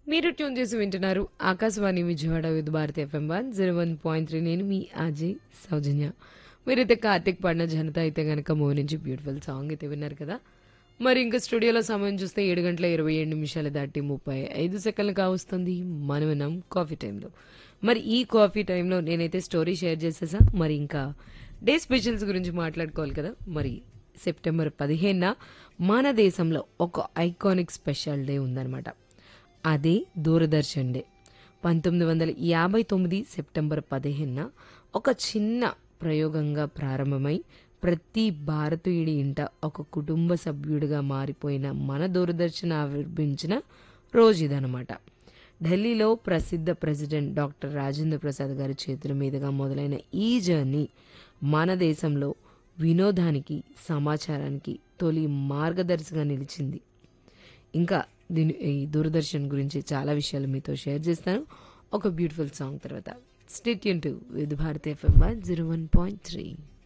మీరు ట్యూన్ చేసి వింటున్నారు Akashvani Vijayawada with Bharati FM one zero one point three నేను మీ అజయ్ సౌజన్య మీరైతే కార్తిక్ పాడిన జనత అయితే గనక మూవీ నుంచి బ్యూటిఫుల్ సాంగ్ అయితే విన్నారు కదా మరి ఇంకా స్టూడియోలో సమయం చూస్తే ఏడు గంటల ఇరవై ఏడు నిమిషాలు దాటి ముప్పై ఐదు సెకండ్లు కావస్తుంది మనం విన్నాం కాఫీ టైంలో మరి ఈ కాఫీ టైంలో నేనైతే స్టోరీ షేర్ చేసేసా మరి ఇంకా డే స్పెషల్స్ గురించి మాట్లాడుకోవాలి కదా మరి సెప్టెంబర్ పదిహేనున మన దేశంలో ఒక ఐకానిక్ స్పెషల్ డే ఉందన్నమాట అదే దూరదర్శన్ డే పంతొమ్మిది వందల యాభై తొమ్మిది సెప్టెంబర్ పదిహేనున ఒక చిన్న ప్రయోగంగా ప్రారంభమై ప్రతి భారతీయుడి ఇంట ఒక కుటుంబ సభ్యుడిగా మారిపోయిన మన దూరదర్శన్ ఆవిర్భించిన రోజు ఇదనమాట ఢిల్లీలో ప్రసిద్ధ ప్రెసిడెంట్ డాక్టర్ రాజేంద్ర ప్రసాద్ గారి చేతుల మీదుగా మొదలైన ఈ జర్నీ మన దేశంలో వినోదానికి సమాచారానికి తొలి మార్గదర్శిగా నిలిచింది ఇంకా దీని ఈ దూరదర్శన్ గురించి చాలా విషయాలు మీతో షేర్ చేస్తాను ఒక బ్యూటిఫుల్ సాంగ్ తర్వాత స్టేట్ టు with Bharati FM zero one point three